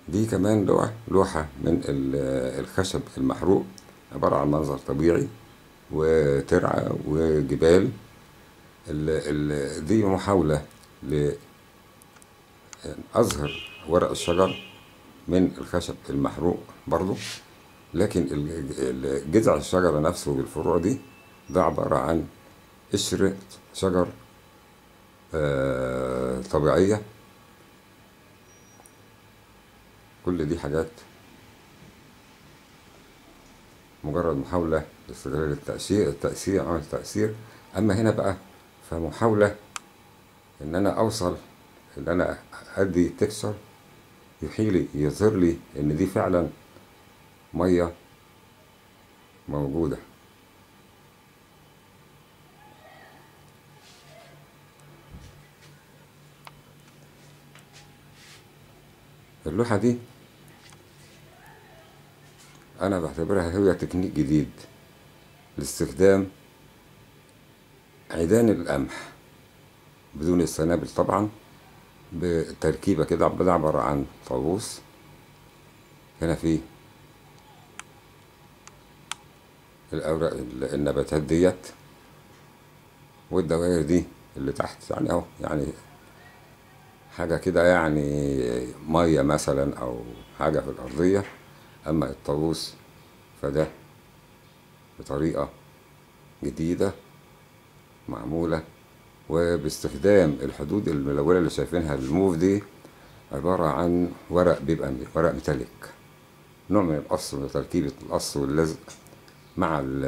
دي كمان لوحة لوحة من ال- الخشب المحروق عبارة عن منظر طبيعي وترعة وجبال ال ال دي محاولة ل أظهر ورق الشجر من الخشب المحروق برضو لكن ال- ال- جذع الشجرة نفسه بالفروع دي ده عبارة عن قشرة شجر آه، طبيعية كل دي حاجات مجرد محاولة لاستغلال التأثير التأثير عمل تأثير أما هنا بقى فمحاولة إن أنا أوصل إن أنا أدي تكسر يحيلي يظهر لي إن دي فعلا مية موجودة اللوحة دي أنا بعتبرها هي تكنيك جديد لاستخدام عيدان القمح بدون السنابل طبعا بتركيبة كده ده عبارة عن طاووس هنا في الأوراق ال- النباتات ديت والدوائر دي اللي تحت يعني أهو يعني حاجة كده يعني مية مثلا أو حاجة في الأرضية أما الطاووس فده بطريقة جديدة معمولة وباستخدام الحدود الملونة اللي شايفينها الموف دي عبارة عن ورق بيبقى م- ورق ميتاليك نوع من القص من تركيبة القص واللزق مع ال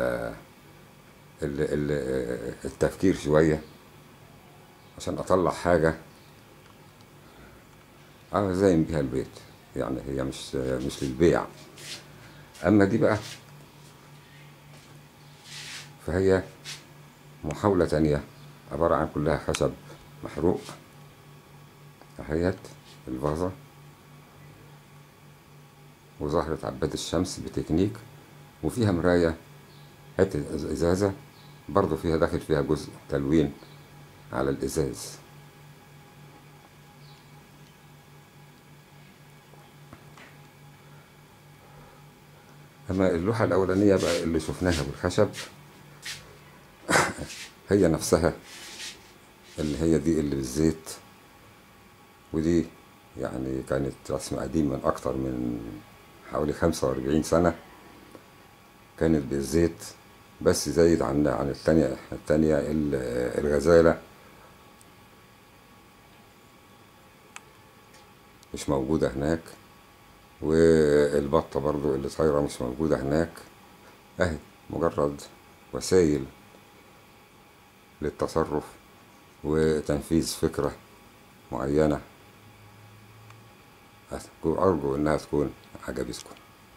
ال ال التفكير شوية عشان أطلع حاجة أزين بيها البيت يعني هي مش مش للبيع أما دي بقى فهي محاولة تانية عبارة عن كلها خشب محروق أهيت الفازة وظهرة عباد الشمس بتكنيك وفيها مراية حتة إز- إزازة برضو فيها داخل فيها جزء تلوين على الإزاز أما اللوحة الأولانية بقى اللي شفناها بالخشب هي نفسها اللي هي دي اللي بالزيت ودي يعني كانت رسم قديم من أكتر من حوالي خمسة وأربعين سنة كانت بالزيت بس زايد عن عن التانية التانية ال- الغزالة مش موجودة هناك والبطة برضو اللي طايرة مش موجودة هناك أهي مجرد وسائل للتصرف وتنفيذ فكرة معينة أرجو إنها تكون عجبتكم